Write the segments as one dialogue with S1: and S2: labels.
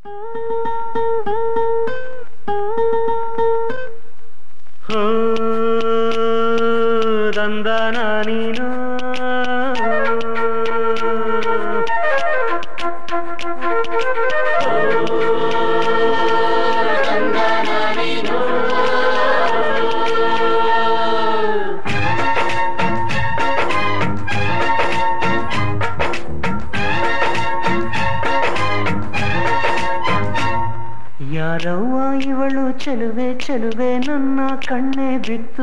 S1: ಹೋ ದಂದನ ನೀನು ಯಾರವ್ವ ಇವಳು ಚೆಲುವೆ ಚೆಲುವೆ ನನ್ನ ಕಣ್ಣೆ ಬಿತ್ತು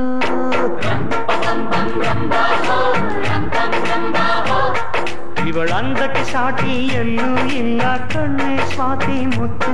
S1: ಇವಳಂದಕ್ಕೆ ಸಾಟಿ ಎಲ್ಲೂ ಇಲ್ಲ ಕಣ್ಣೆ ಸ್ವಾತಿ ಮುತ್ತು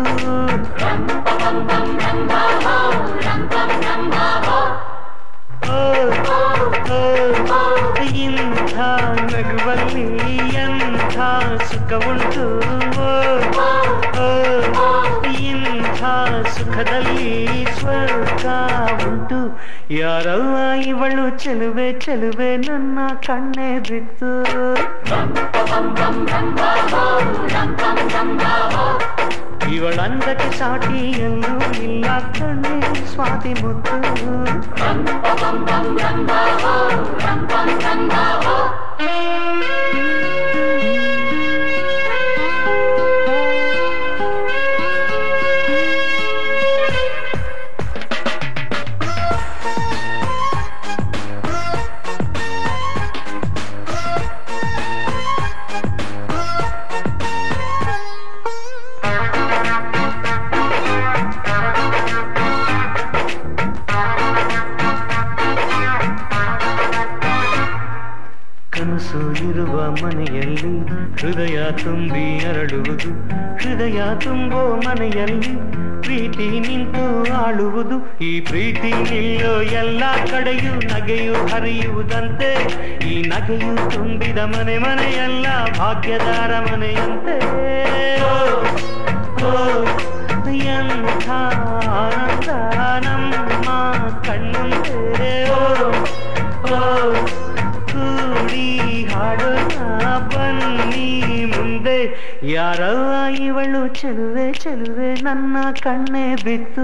S1: ಓ, ಓ, ಇಂಥ ನಗುವಲ್ಲಿ ಎಂಥ ಸುಖ ಉಂಟು ಓ, ಓ, ಇಂಥ ಸುಖದಲ್ಲಿ ಸ್ವರ್ಗ ಉಂಟು ಯಾರವ್ವ ಇವಳು ಚೆಲುವೆ ಚೆಲುವೆ ನನ್ನ ಕಣ್ಣೆ ಬಿತ್ತು ಇವಳಂದಕ್ಕೆ ಸಾಟಿ ಎಲ್ಲೂ ಇಲ್ಲ ಕಣ್ಣೆ ಸ್ವಾತಿ ಮುತ್ತು ಕನಸು ಇರುವ ಮನೆಯಲ್ಲಿ ಹೃದಯ ತುಂಬಿ ಅರಳುವುದು ಹೃದಯ ತುಂಬೋ ಮನೆಯಲ್ಲಿ ಪ್ರೀತಿ ನಿಂತು ಆಳುವುದು ಈ ಪ್ರೀತಿ ನಿಲ್ಲೋ ಎಲ್ಲ ಕಡೆಯೂ ನಗೆಯು ಹರಿಯುವುದಂತೆ ಈ ನಗೆಯು ತುಂಬಿದ ಮನೆ ಮನೆಯಲ್ಲ ಭಾಗ್ಯದಾರ ಮನೆಯಂತೆ ಓ, ಓ, ಎಂಥ ಆನಂದ ನಮ್ಮ ಕಣ್ಣುಂದೆ ಓ ಓ ಕೂಡಿ ಹಾಡೋಣ ಬನ್ನಿ ಮುಂದೆ ಯಾರವ್ವ ಇವಳು ಚೆಲುವೆ ಚೆಲುವೆ ನನ್ನ ಕಣ್ಣೆ ಬಿತ್ತು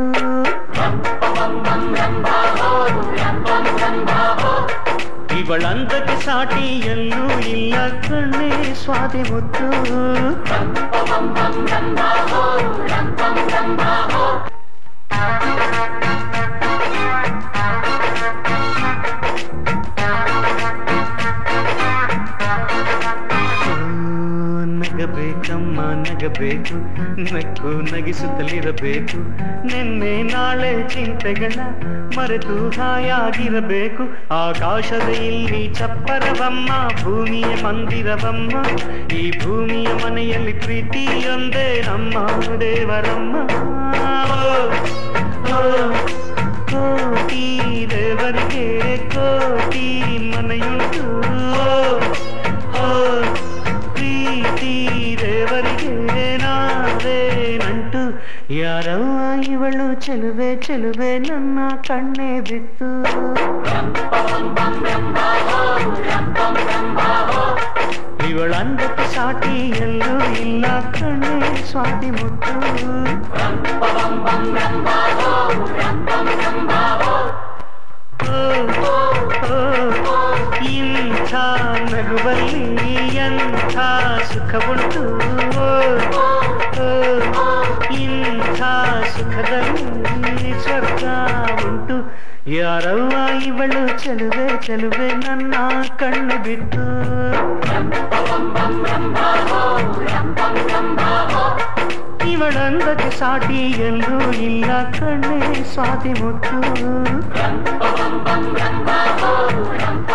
S1: ಇವಳಂದಕ್ಕೆ ಸಾಟಿ ಎಲ್ಲೂ ಇಲ್ಲ ಕಣ್ಣೆ ಸ್ವಾತಿ ಮುತ್ತು ಓ, ನಗಬೇಕಮ್ಮ ನಗಬೇಕು ನಕ್ಕು ನಗಿಸುತ್ತಲಿರಬೇಕು ನಿನ್ನೆ ನಾಳೆ ಚಿಂತೆಗಳ ಮರೆತು ಹಾಯಾಗಿರಬೇಕು ಆಕಾಶದ ಇಲ್ಲಿ ಚಪ್ಪರವಮ್ಮ ಭೂಮಿಯ ಮಂದಿರವಮ್ಮ ಈ ಭೂಮಿಯ ಮನೆಯಲ್ಲಿ ಪ್ರೀತಿಯೊಂದೇ ನಮ್ಮ ದೇವರಮ್ಮ ಓ, ಓ, ಕೋಟಿ ದೇವರಿಗೆ ಕೋಟಿ ಮನೆಯುಂಟು ಓ, ಓ, ಪ್ರೀತಿ ದೇವರಿಗೆ ನಾವೇ ನಂಟು ಯಾರವ್ವ ಇವಳು ಚೆಲುವೆ ಚೆಲುವೆ ನನ್ನ ಕಣ್ಣೆ ಬಿತ್ತು ಇವಳಂದಕ್ಕೆ ಸಾಟಿ ಎಲ್ಲೂ ಇಲ್ಲ ಕಣ್ಣೆ ಸ್ವಾತಿ ಮುತ್ತು ಓ, ಓ, ಇಂಥ ನಗುವಲ್ಲಿ ಎಂಥ ಸುಖವುಂಟು ಓ, ಓ, ಇಂಥ ಸುಖದಲ್ಲಿ ಸ್ವರ್ಗ ಉಂಟು ಯಾರವ್ವ ಇವಳು ಚೆಲುವೆ ಚೆಲುವೆ ನನ್ನ ಕಣ್ಣು ಬಿತ್ತು ಇವಳಂದಕ್ಕೆ ಸಾಟಿ ಎಲ್ಲೂ ಇಲ್ಲ ಕಣ್ಣೆ ಸ್ವಾತಿ ಮುತ್ತು